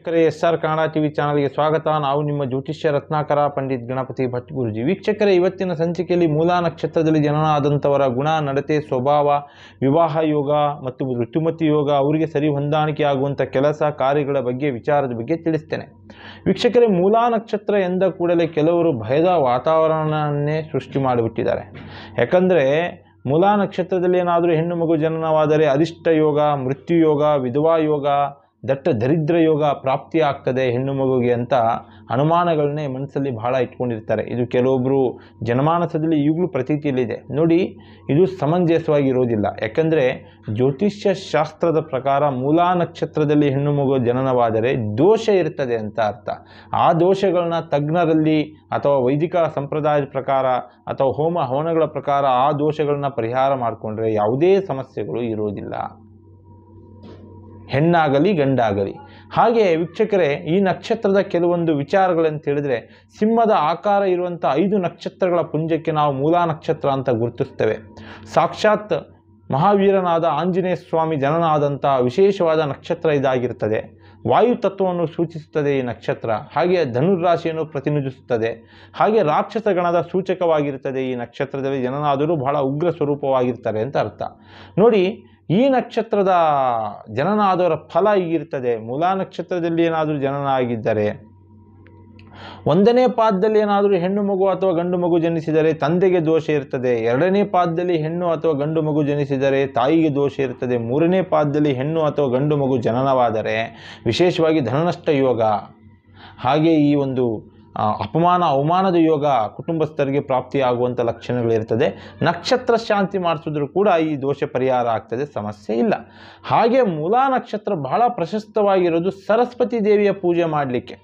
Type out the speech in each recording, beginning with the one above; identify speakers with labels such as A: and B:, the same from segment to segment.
A: ವೀಕ್ಷಕರೇ S R Kannada TV ಚಾನಲ್ಗೆ ಸ್ವಾಗತ ನಾವು ನಿಮ್ಮ ಜ್ಯೋತಿಷ್ಯ ರತ್ನಾಕರ ಪಂಡಿತ್ ಗಣಪತಿ ಭಟ್ ಗುರುಜಿ ವೀಕ್ಷಕರೇ ಇವತ್ತಿನ ಸಂಚಿಕೆಯಲ್ಲಿ ಮೂಲ ನಕ್ಷತ್ರದಲ್ಲಿ ಜನನಾದಂಥವರ ಗುಣ ನಡತೆ ಸ್ವಭಾವ ವಿವಾಹ ಯೋಗ ಮತ್ತು ಋತುಮತಿ ಯೋಗ ಅವರಿಗೆ ಸರಿ ಹೊಂದಾಣಿಕೆ ಆಗುವಂಥ ಕೆಲಸ ಕಾರ್ಯಗಳ ಬಗ್ಗೆ ವಿಚಾರದ ಬಗ್ಗೆ ತಿಳಿಸ್ತೇನೆ ವೀಕ್ಷಕರೇ ಮೂಲ ನಕ್ಷತ್ರ ಎಂದ ಕೂಡಲೇ ಕೆಲವರು ಭಯದ ವಾತಾವರಣವನ್ನೇ ಸೃಷ್ಟಿ ಮಾಡಿಬಿಟ್ಟಿದ್ದಾರೆ ಯಾಕಂದರೆ ಮೂಲ ನಕ್ಷತ್ರದಲ್ಲಿ ಏನಾದರೂ ಹೆಣ್ಣು ಮಗು ಜನನವಾದರೆ ಅರಿಷ್ಟ ಯೋಗ ಮೃತ್ಯು ಯೋಗ ವಿಧವಾ ಯೋಗ ದಟ್ಟ ದರಿದ್ರ ಯೋಗ ಪ್ರಾಪ್ತಿ ಆಗ್ತದೆ ಹೆಣ್ಣು ಮಗುಗೆ ಅಂತ ಅನುಮಾನಗಳನ್ನೇ ಮನಸ್ಸಲ್ಲಿ ಬಹಳ ಇಟ್ಕೊಂಡಿರ್ತಾರೆ ಇದು ಕೆಲವೊಬ್ಬರು ಜನಮಾನಸದಲ್ಲಿ ಈಗಲೂ ಪ್ರತೀತಿಯಲ್ಲಿದೆ ನೋಡಿ ಇದು ಸಮಂಜಸವಾಗಿರೋದಿಲ್ಲ ಯಾಕಂದರೆ ಜ್ಯೋತಿಷ್ಯ ಶಾಸ್ತ್ರದ ಪ್ರಕಾರ ಮೂಲ ನಕ್ಷತ್ರದಲ್ಲಿ ಹೆಣ್ಣು ಮಗು ಜನನವಾದರೆ ದೋಷ ಇರ್ತದೆ ಅಂತ ಅರ್ಥ ಆ ದೋಷಗಳನ್ನ ತಜ್ಞರಲ್ಲಿ ಅಥವಾ ವೈದಿಕ ಸಂಪ್ರದಾಯದ ಪ್ರಕಾರ ಅಥವಾ ಹೋಮ ಹವನಗಳ ಪ್ರಕಾರ ಆ ದೋಷಗಳನ್ನ ಪರಿಹಾರ ಮಾಡಿಕೊಂಡ್ರೆ ಯಾವುದೇ ಸಮಸ್ಯೆಗಳು ಇರೋದಿಲ್ಲ ಹೆಣ್ಣಾಗಲಿ ಗಂಡಾಗಲಿ ಹಾಗೆ ವೀಕ್ಷಕರೇ ಈ ನಕ್ಷತ್ರದ ಕೆಲವೊಂದು ವಿಚಾರಗಳಂತ ಹೇಳಿದ್ರೆ ಸಿಂಹದ ಆಕಾರ ಇರುವಂಥ ಐದು ನಕ್ಷತ್ರಗಳ ಪುಂಜಕ್ಕೆ ನಾವು ಮೂಲ ನಕ್ಷತ್ರ ಅಂತ ಗುರುತಿಸ್ತೇವೆ ಸಾಕ್ಷಾತ್ ಮಹಾವೀರನಾದ ಆಂಜನೇಯ ಸ್ವಾಮಿ ಜನನಾದಂಥ ವಿಶೇಷವಾದ ನಕ್ಷತ್ರ ಇದಾಗಿರ್ತದೆ ವಾಯು ತತ್ವವನ್ನು ಸೂಚಿಸುತ್ತದೆ ಈ ನಕ್ಷತ್ರ ಹಾಗೆ ಧನುರ್ರಾಶಿಯನ್ನು ಪ್ರತಿನಿಧಿಸುತ್ತದೆ ಹಾಗೆ ರಾಕ್ಷಸ ಗಣದ ಸೂಚಕವಾಗಿರ್ತದೆ ಈ ನಕ್ಷತ್ರದಲ್ಲಿ ಜನನಾದರೂ ಬಹಳ ಉಗ್ರ ಸ್ವರೂಪವಾಗಿರ್ತಾರೆ ಅಂತ ಅರ್ಥ ನೋಡಿ ಈ ನಕ್ಷತ್ರದ ಜನನ ಆದವರ ಫಲ ಹೀಗಿರ್ತದೆ ಮೂಲ ನಕ್ಷತ್ರದಲ್ಲಿ ಏನಾದರೂ ಜನನ ಆಗಿದ್ದರೆ ಒಂದನೇ ಪಾದದಲ್ಲಿ ಏನಾದರೂ ಹೆಣ್ಣು ಮಗು ಅಥವಾ ಗಂಡು ಮಗು ಜನಿಸಿದರೆ ತಂದೆಗೆ ದೋಷ ಇರ್ತದೆ ಎರಡನೇ ಪಾದದಲ್ಲಿ ಹೆಣ್ಣು ಅಥವಾ ಗಂಡು ಮಗು ಜನಿಸಿದರೆ ತಾಯಿಗೆ ದೋಷ ಇರ್ತದೆ ಮೂರನೇ ಪಾದದಲ್ಲಿ ಹೆಣ್ಣು ಅಥವಾ ಗಂಡು ಮಗು ಜನನವಾದರೆ ವಿಶೇಷವಾಗಿ ಧನನಷ್ಟ ಯೋಗ ಹಾಗೆ ಈ ಒಂದು ಆ, ಅಪಮಾನ ಅವಮಾನದ ಯೋಗ ಕುಟುಂಬಸ್ಥರಿಗೆ ಪ್ರಾಪ್ತಿಯಾಗುವಂಥ ಲಕ್ಷಣಗಳಿರ್ತದೆ ನಕ್ಷತ್ರ ಶಾಂತಿ ಮಾಡಿಸಿದ್ರು ಕೂಡ ಈ ದೋಷ ಪರಿಹಾರ ಆಗ್ತದೆ ಸಮಸ್ಯೆ ಇಲ್ಲ ಹಾಗೆ ಮೂಲ ನಕ್ಷತ್ರ ಬಹಳ ಪ್ರಶಸ್ತವಾಗಿರೋದು ಸರಸ್ವತಿ ದೇವಿಯ ಪೂಜೆ ಮಾಡಲಿಕ್ಕೆ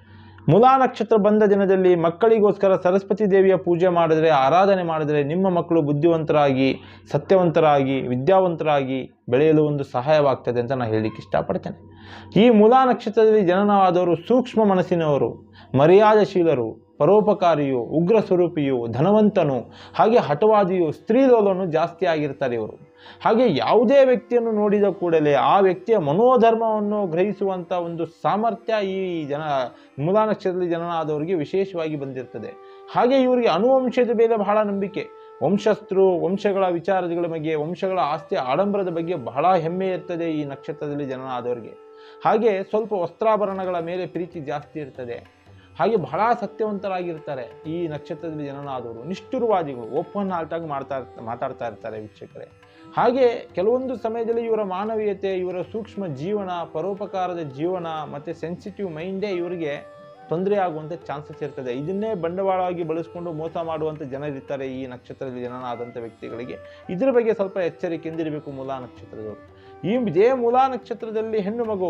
A: ಮೂಲ ನಕ್ಷತ್ರ ಬಂದ ದಿನದಲ್ಲಿ ಮಕ್ಕಳಿಗೋಸ್ಕರ ಸರಸ್ವತಿ ದೇವಿಯ ಪೂಜೆ ಮಾಡಿದ್ರೆ ಆರಾಧನೆ ಮಾಡಿದ್ರೆ ನಿಮ್ಮ ಮಕ್ಕಳು ಬುದ್ಧಿವಂತರಾಗಿ ಸತ್ಯವಂತರಾಗಿ ವಿದ್ಯಾವಂತರಾಗಿ ಬೆಳೆಯಲು ಒಂದು ಸಹಾಯವಾಗ್ತದೆ ಅಂತ ನಾನು ಹೇಳಲಿಕ್ಕೆ ಇಷ್ಟಪಡ್ತೇನೆ ಈ ಮೂಲ ನಕ್ಷತ್ರದಲ್ಲಿ ಜನನವಾದವರು ಸೂಕ್ಷ್ಮ ಮನಸ್ಸಿನವರು ಮರ್ಯಾದಶೀಲರು ಪರೋಪಕಾರಿಯು ಉಗ್ರ ಸ್ವರೂಪಿಯು ಧನವಂತನು ಹಾಗೆ ಹಠವಾದಿಯು ಸ್ತ್ರೀಲೋಲನು ಜಾಸ್ತಿ ಆಗಿರ್ತಾರೆ ಇವರು ಹಾಗೆ ಯಾವುದೇ ವ್ಯಕ್ತಿಯನ್ನು ನೋಡಿದ ಕೂಡಲೇ ಆ ವ್ಯಕ್ತಿಯ ಮನೋಧರ್ಮವನ್ನು ಗ್ರಹಿಸುವಂಥ ಒಂದು ಸಾಮರ್ಥ್ಯ ಈ ಜನ ಮೂಲ ನಕ್ಷತ್ರದಲ್ಲಿ ಜನನಾದವರಿಗೆ ವಿಶೇಷವಾಗಿ ಬಂದಿರ್ತದೆ ಹಾಗೆ ಇವರಿಗೆ ಅನುವಂಶದ ಮೇಲೆ ಬಹಳ ನಂಬಿಕೆ ವಂಶಸ್ಥರು ವಂಶಗಳ ವಿಚಾರಗಳ ಬಗ್ಗೆ ವಂಶಗಳ ಆಸ್ತಿ ಆಡಂಬರದ ಬಗ್ಗೆ ಬಹಳ ಹೆಮ್ಮೆ ಇರ್ತದೆ ಈ ನಕ್ಷತ್ರದಲ್ಲಿ ಜನನಾದವರಿಗೆ ಹಾಗೆ ಸ್ವಲ್ಪ ವಸ್ತ್ರಾಭರಣಗಳ ಮೇಲೆ ಪ್ರೀತಿ ಜಾಸ್ತಿ ಇರ್ತದೆ ಹಾಗೆ ಬಹಳ ಸತ್ಯವಂತರಾಗಿರ್ತಾರೆ ಈ ನಕ್ಷತ್ರದಲ್ಲಿ ಜನನಾದವರು ನಿಷ್ಠುರವಾದಿಗಳು ಓಪನ್ ಹಾರ್ಟಾಗಿ ಮಾಡ್ತಾ ಇರ್ತ- ಮಾತಾಡ್ತಾ ಇರ್ತಾರೆ ವೀಕ್ಷಕರೇ ಹಾಗೆ ಕೆಲವೊಂದು ಸಮಯದಲ್ಲಿ ಇವರ ಮಾನವೀಯತೆ ಇವರ ಸೂಕ್ಷ್ಮ ಜೀವನ ಪರೋಪಕಾರದ ಜೀವನ ಮತ್ತು ಸೆನ್ಸಿಟಿವ್ ಮೈಂಡೇ ಇವರಿಗೆ ತೊಂದರೆ ಆಗುವಂಥ ಚಾನ್ಸಸ್ ಇರ್ತದೆ ಇದನ್ನೇ ಬಂಡವಾಳವಾಗಿ ಬಳಸ್ಕೊಂಡು ಮೋಸ ಮಾಡುವಂಥ ಜನರಿರ್ತಾರೆ ಈ ನಕ್ಷತ್ರದಲ್ಲಿ ಜನನಾದಂಥ ವ್ಯಕ್ತಿಗಳಿಗೆ ಇದರ ಬಗ್ಗೆ ಸ್ವಲ್ಪ ಎಚ್ಚರಿಕೆಯಿಂದಿರಬೇಕು ಮೂಲ ನಕ್ಷತ್ರದವರು ಈ ಇದೇ ಮೂಲ ನಕ್ಷತ್ರದಲ್ಲಿ ಹೆಣ್ಣು ಮಗು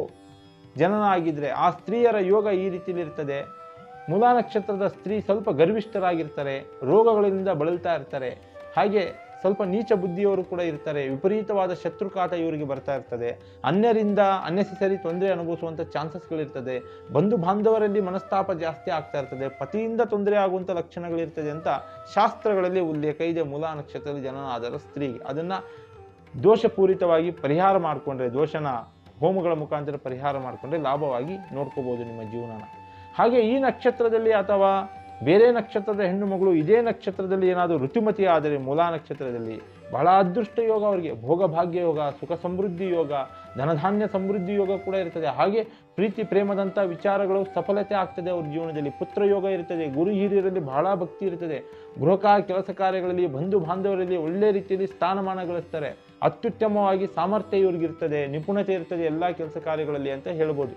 A: ಜನನ ಆಗಿದ್ರೆ ಆ ಸ್ತ್ರೀಯರ ಯೋಗ ಈ ರೀತಿಯಲ್ಲಿ ಇರ್ತದೆ ಮೂಲ ನಕ್ಷತ್ರದ ಸ್ತ್ರೀ ಸ್ವಲ್ಪ ಗರ್ವಿಷ್ಠರಾಗಿರ್ತಾರೆ ರೋಗಗಳಿಂದ ಬಳಲ್ತಾ ಇರ್ತಾರೆ ಹಾಗೆ ಸ್ವಲ್ಪ ನೀಚ ಬುದ್ಧಿಯವರು ಕೂಡ ಇರ್ತಾರೆ ವಿಪರೀತವಾದ ಶತ್ರುಕಾಟ ಇವರಿಗೆ ಬರ್ತಾ ಇರ್ತದೆ ಅನ್ಯರಿಂದ ಅನ್ನೆಸೆಸರಿ ತೊಂದರೆ ಅನುಭವಿಸುವಂಥ ಚಾನ್ಸಸ್ಗಳಿರ್ತದೆ ಬಂಧು ಬಾಂಧವರಲ್ಲಿ ಮನಸ್ತಾಪ ಜಾಸ್ತಿ ಆಗ್ತಾ ಇರ್ತದೆ ಪತಿಯಿಂದ ತೊಂದರೆ ಆಗುವಂಥ ಲಕ್ಷಣಗಳಿರ್ತದೆ ಅಂತ ಶಾಸ್ತ್ರಗಳಲ್ಲಿ ಉಲ್ಲೇಖ ಇದೆ ಮೂಲ ನಕ್ಷತ್ರದಲ್ಲಿ ಜನನ ಆದರ ಸ್ತ್ರೀಗೆ ಅದನ್ನು ದೋಷಪೂರಿತವಾಗಿ ಪರಿಹಾರ ಮಾಡಿಕೊಂಡ್ರೆ ದೋಷನ ಹೋಮಗಳ ಮುಖಾಂತರ ಪರಿಹಾರ ಮಾಡಿಕೊಂಡ್ರೆ ಲಾಭವಾಗಿ ನೋಡ್ಕೋಬೋದು ನಿಮ್ಮ ಜೀವನನ ಹಾಗೆ ಈ ನಕ್ಷತ್ರದಲ್ಲಿ ಅಥವಾ ಬೇರೆ ನಕ್ಷತ್ರದ ಹೆಣ್ಣು ಮಗಳು ಇದೇ ನಕ್ಷತ್ರದಲ್ಲಿ ಏನಾದರೂ ಋತುಮತಿ ಆದರೆ ಮೂಲ ನಕ್ಷತ್ರದಲ್ಲಿ ಬಹಳ ಅದೃಷ್ಟ ಯೋಗ ಅವರಿಗೆ ಭೋಗಭಾಗ್ಯ ಯೋಗ ಸುಖ ಸಮೃದ್ಧಿ ಯೋಗ ಧನಧಾನ್ಯ ಸಮೃದ್ಧಿ ಯೋಗ ಕೂಡ ಇರ್ತದೆ ಹಾಗೆ ಪ್ರೀತಿ ಪ್ರೇಮದಂಥ ವಿಚಾರಗಳು ಸಫಲತೆ ಆಗ್ತದೆ ಅವ್ರ ಜೀವನದಲ್ಲಿ ಪುತ್ರ ಯೋಗ ಇರ್ತದೆ ಗುರು ಹಿರಿಯರಲ್ಲಿ ಬಹಳ ಭಕ್ತಿ ಇರ್ತದೆ ಗೃಹ ಕಾ- ಕೆಲಸ ಕಾರ್ಯಗಳಲ್ಲಿ ಬಂಧು ಬಾಂಧವರಲ್ಲಿ ಒಳ್ಳೆ ರೀತಿಯಲ್ಲಿ ಸ್ಥಾನಮಾನ ಗಳಿಸ್ತಾರೆ ಅತ್ಯುತ್ತಮವಾಗಿ ಸಾಮರ್ಥ್ಯ ಇವ್ರಿಗಿರ್ತದೆ ನಿಪುಣತೆ ಇರ್ತದೆ ಎಲ್ಲ ಕೆಲಸ ಕಾರ್ಯಗಳಲ್ಲಿ ಅಂತ ಹೇಳ್ಬೋದು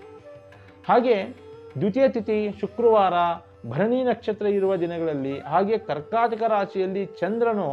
A: ಹಾಗೆ ದ್ವಿತೀಯ ತಿಥಿ ಶುಕ್ರವಾರ ಭರಣಿ ನಕ್ಷತ್ರ ಇರುವ ದಿನಗಳಲ್ಲಿ ಹಾಗೆ ಕರ್ಕಾಟಕ ರಾಶಿಯಲ್ಲಿ ಚಂದ್ರನು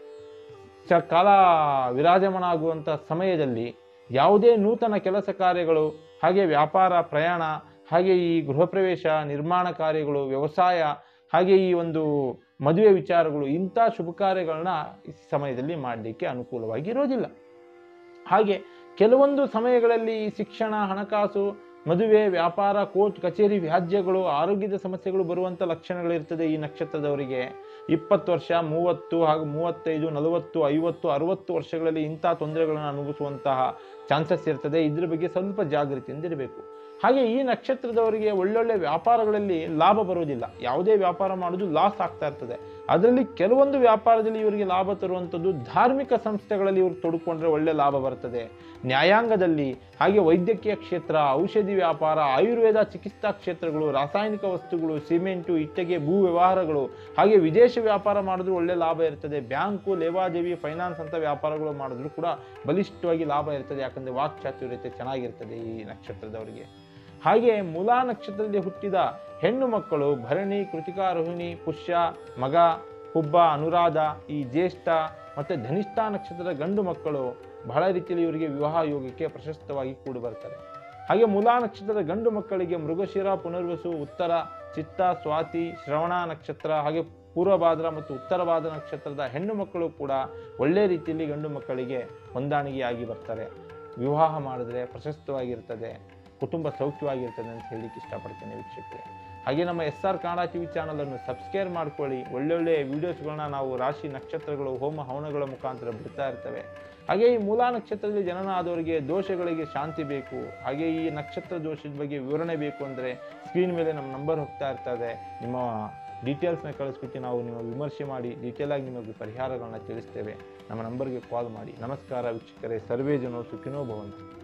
A: ಚ ಕಾಲ ವಿರಾಜಮಾನ ಆಗುವಂಥ ಸಮಯದಲ್ಲಿ ಯಾವುದೇ ನೂತನ ಕೆಲಸ ಕಾರ್ಯಗಳು ಹಾಗೆ ವ್ಯಾಪಾರ ಪ್ರಯಾಣ ಹಾಗೆ ಈ ಗೃಹ ಪ್ರವೇಶ ನಿರ್ಮಾಣ ಕಾರ್ಯಗಳು ವ್ಯವಸಾಯ ಹಾಗೆ ಈ ಒಂದು ಮದುವೆ ವಿಚಾರಗಳು ಇಂಥ ಶುಭ ಕಾರ್ಯಗಳನ್ನ ಈ ಸಮಯದಲ್ಲಿ ಮಾಡಲಿಕ್ಕೆ ಅನುಕೂಲವಾಗಿ ಇರೋದಿಲ್ಲ ಹಾಗೆ ಕೆಲವೊಂದು ಸಮಯಗಳಲ್ಲಿ ಈ ಶಿಕ್ಷಣ ಹಣಕಾಸು ಮದುವೆ ವ್ಯಾಪಾರ ಕೋರ್ಟ್ ಕಚೇರಿ ವ್ಯಾಜ್ಯಗಳು ಆರೋಗ್ಯದ ಸಮಸ್ಯೆಗಳು ಬರುವಂಥ ಲಕ್ಷಣಗಳಿರ್ತದೆ ಈ ನಕ್ಷತ್ರದವರಿಗೆ ಇಪ್ಪತ್ತು ವರ್ಷ ಮೂವತ್ತು ಹಾಗೂ ಮೂವತ್ತೈದು ನಲವತ್ತು ಐವತ್ತು ಅರುವತ್ತು ವರ್ಷಗಳಲ್ಲಿ ಇಂಥ ತೊಂದರೆಗಳನ್ನು ಅನುಭವಿಸುವಂತಹ ಚಾನ್ಸಸ್ ಇರ್ತದೆ ಇದ್ರ ಬಗ್ಗೆ ಸ್ವಲ್ಪ ಜಾಗೃತಿಯಿಂದ ಇರಬೇಕು ಹಾಗೆ ಈ ನಕ್ಷತ್ರದವರಿಗೆ ಒಳ್ಳೊಳ್ಳೆ ವ್ಯಾಪಾರಗಳಲ್ಲಿ ಲಾಭ ಬರುವುದಿಲ್ಲ ಯಾವುದೇ ವ್ಯಾಪಾರ ಮಾಡೋದು ಲಾಸ್ ಆಗ್ತಾ ಇರ್ತದೆ ಅದರಲ್ಲಿ ಕೆಲವೊಂದು ವ್ಯಾಪಾರದಲ್ಲಿ ಇವರಿಗೆ ಲಾಭ ತರುವಂಥದ್ದು ಧಾರ್ಮಿಕ ಸಂಸ್ಥೆಗಳಲ್ಲಿ ಇವರು ತೊಡ್ಕೊಂಡ್ರೆ ಒಳ್ಳೆ ಲಾಭ ಬರ್ತದೆ ನ್ಯಾಯಾಂಗದಲ್ಲಿ ಹಾಗೆ ವೈದ್ಯಕೀಯ ಕ್ಷೇತ್ರ ಔಷಧಿ ವ್ಯಾಪಾರ ಆಯುರ್ವೇದ ಚಿಕಿತ್ಸಾ ಕ್ಷೇತ್ರಗಳು ರಾಸಾಯನಿಕ ವಸ್ತುಗಳು ಸಿಮೆಂಟು ಇಟ್ಟಿಗೆ ಭೂ ವ್ಯವಹಾರಗಳು ಹಾಗೆ ವಿದೇಶ ವ್ಯಾಪಾರ ಮಾಡಿದ್ರು ಒಳ್ಳೆ ಲಾಭ ಇರ್ತದೆ ಬ್ಯಾಂಕು ಲೇವಾದೇವಿ ಫೈನಾನ್ಸ್ ಅಂತ ವ್ಯಾಪಾರಗಳು ಮಾಡಿದ್ರು ಕೂಡ ಬಲಿಷ್ಠವಾಗಿ ಲಾಭ ಇರ್ತದೆ ಯಾಕಂದರೆ ವಾಕ್ಚಾತುರ್ಯತೆ ಚೆನ್ನಾಗಿರ್ತದೆ ಈ ನಕ್ಷತ್ರದವರಿಗೆ ಹಾಗೆ ಮೂಲಾ ನಕ್ಷತ್ರದಲ್ಲಿ ಹುಟ್ಟಿದ ಹೆಣ್ಣು ಮಕ್ಕಳು ಭರಣಿ ಕೃತಿಕಾ ರೋಹಿಣಿ ಪುಷ್ಯ ಮಗ ಹುಬ್ಬ ಅನುರಾಧ ಈ ಜ್ಯೇಷ್ಠ ಮತ್ತು ಧನಿಷ್ಠ ನಕ್ಷತ್ರದ ಗಂಡು ಮಕ್ಕಳು ಬಹಳ ರೀತಿಯಲ್ಲಿ ಇವರಿಗೆ ವಿವಾಹ ಯೋಗಕ್ಕೆ ಪ್ರಶಸ್ತವಾಗಿ ಕೂಡಿ ಬರ್ತಾರೆ ಹಾಗೆ ಮೂಲಾ ನಕ್ಷತ್ರದ ಗಂಡು ಮಕ್ಕಳಿಗೆ ಮೃಗಶಿರ ಪುನರ್ವಸು ಉತ್ತರ ಚಿತ್ತ ಸ್ವಾತಿ ಶ್ರವಣ ನಕ್ಷತ್ರ ಹಾಗೆ ಪೂರ್ವಭಾದ್ರ ಮತ್ತು ಉತ್ತರ ಭಾದ್ರ ನಕ್ಷತ್ರದ ಹೆಣ್ಣು ಮಕ್ಕಳು ಕೂಡ ಒಳ್ಳೆ ರೀತಿಯಲ್ಲಿ ಗಂಡು ಮಕ್ಕಳಿಗೆ ಹೊಂದಾಣಿಕೆಯಾಗಿ ಬರ್ತಾರೆ ವಿವಾಹ ಮಾಡಿದ್ರೆ ಪ್ರಶಸ್ತವಾಗಿರ್ತದೆ ಕುಟುಂಬ ಸೌಖ್ಯವಾಗಿರ್ತದೆ ಅಂತ ಹೇಳಲಿಕ್ಕೆ ಇಷ್ಟಪಡ್ತೇನೆ ವೀಕ್ಷಕರೇ ಹಾಗೆ ನಮ್ಮ S R Kannada T V ಚಾನಲನ್ನು ಸಬ್ಸ್ಕ್ರೈಬ್ ಮಾಡ್ಕೊಳ್ಳಿ ಒಳ್ಳೊಳ್ಳೆ ವೀಡಿಯೋಸ್ಗಳನ್ನ ನಾವು ರಾಶಿ ನಕ್ಷತ್ರಗಳು ಹೋಮ ಹವನಗಳ ಮುಖಾಂತರ ಬಿಡ್ತಾ ಇರ್ತೇವೆ ಹಾಗೆ ಈ ಮೂಲಾ ನಕ್ಷತ್ರದಲ್ಲಿ ಜನನ ಆದವರಿಗೆ ದೋಷಗಳಿಗೆ ಶಾಂತಿ ಬೇಕು ಹಾಗೆ ಈ ನಕ್ಷತ್ರ ದೋಷದ ಬಗ್ಗೆ ವಿವರಣೆ ಬೇಕು ಅಂದರೆ ಸ್ಕ್ರೀನ್ ಮೇಲೆ ನಮ್ಮ ನಂಬರ್ ಹೋಗ್ತಾ ಇರ್ತದೆ ನಿಮ್ಮ ಡೀಟೇಲ್ಸ್ನ ಕಳಿಸ್ಬಿಟ್ಟು ನಾವು ನಿಮ್ಮ ವಿಮರ್ಶೆ ಮಾಡಿ ಡೀಟೇಲಾಗಿ ನಿಮಗೆ ಪರಿಹಾರಗಳನ್ನ ತಿಳಿಸ್ತೇವೆ ನಮ್ಮ ನಂಬರ್ಗೆ ಕಾಲ್ ಮಾಡಿ ನಮಸ್ಕಾರ ವೀಕ್ಷಕರೇ ಸರ್ವೇ ಜನೋ ಸುಖಿನೋ ಭವಂತು